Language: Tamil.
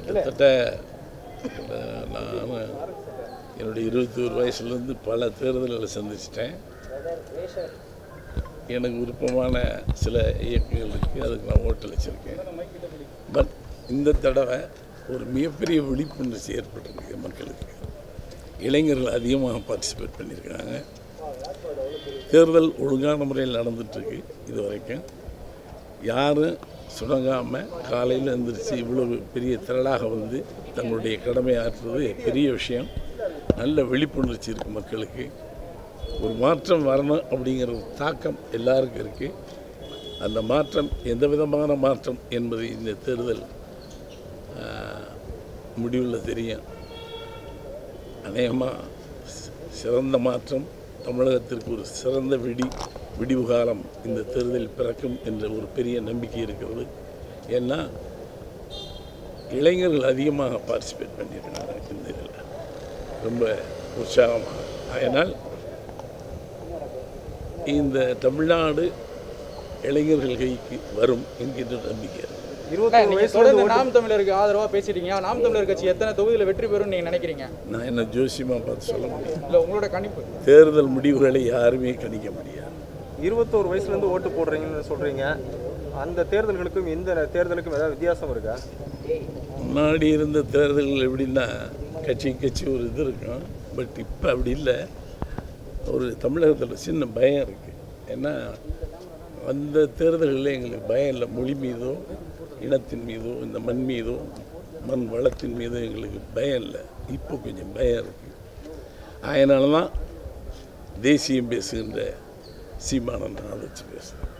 கிட்டத்தட்ட அஹ், நான் என்னுடைய இருபத்தி ஒரு வயசுலேருந்து பல தேர்தல்களை சந்திச்சிட்டேன் எனக்கு விருப்பமான சில இயக்கங்கள் இருக்குது அதுக்கு நான் ஓட்டளிச்சிருக்கேன் பட் இந்த தடவை ஒரு மிகப்பெரிய விழிப்புணர்ச்சி ஏற்பட்டிருக்கு மக்களுக்கு இளைஞர்கள் அதிகமாக பார்ட்டிசிபேட் பண்ணியிருக்காங்க தேர்தல் ஒழுங்கான முறையில் நடந்துட்டுருக்கு இது வரைக்கும் யாரும் சுணங்காமல் காலையில் எழுந்திரிச்சு இவ்வளவு பெரிய திரளாக வந்து தங்களுடைய கடமை ஆற்றுறது பெரிய விஷயம் நல்ல விழிப்புணர்ச்சி இருக்குது மக்களுக்கு ஒரு மாற்றம் வரணும் அப்படிங்கிற ஒரு தாக்கம் எல்லாருக்கும் இருக்குது அந்த மாற்றம் எந்த விதமான மாற்றம் என்பது இந்த தேர்தல் முடிவில் தெரியும் அநேகமாக சிறந்த மாற்றம் தமிழகத்திற்கு ஒரு சிறந்த விடி விடிவு காலம் இந்த தேர்தலில் பிறக்கும் என்ற ஒரு பெரிய நம்பிக்கை இருக்கிறது ஏன்னா இளைஞர்கள் அதிகமாக பார்ட்டிசிபேட் பண்ணியிருக்காங்க இந்த இதில் ரொம்ப உற்சாகமாக அதனால் இந்த தமிழ்நாடு இளைஞர்கள் கைக்கு வரும் என்கின்ற நம்பிக்கை இருக்கு. இருபத்தொரு நீங்க வயசுல தொடர்ந்து இருந்து நாம் தமிழருக்கு ஆதரவா பேசிட்டீங்க நாம் தமிழர் கட்சி எத்தனை தொகுதியில வெற்றி பெறும் நீங்க நினைக்கிறீங்க நான் என்ன ஜோசியமாக பார்த்து சொல்ல முடியும் இல்ல உங்களோட கணிப்பு தேர்தல் முடிவுகளை யாருமே கணிக்க முடியாது இருபத்தோரு வயசுல இருந்து ஓட்டு போடுறீங்கன்னு சொல்றீங்க அந்த தேர்தல்களுக்கும் இந்த தேர்தலுக்கும் ஏதாவது வித்தியாசம் இருக்கா முன்னாடி இருந்த தேர்தல்கள் எப்படின்னா கட்சி கட்சி ஒரு இது இருக்கும் பட் இப்போ அப்படி இல்லை ஒரு தமிழகத்தில் சின்ன பயம் இருக்குது ஏன்னா அந்த தேர்தல்களில் எங்களுக்கு பயம் இல்லை மொழி மீதோ இனத்தின் மீதோ இந்த மண் மீதோ மண் வளத்தின் மீதோ எங்களுக்கு பயம் இல்லை இப்போ கொஞ்சம் பயம் இருக்குது அதனால தான் தேசியம் பேசுகின்ற சீமானன் நான் வச்சு பேசுகிறேன்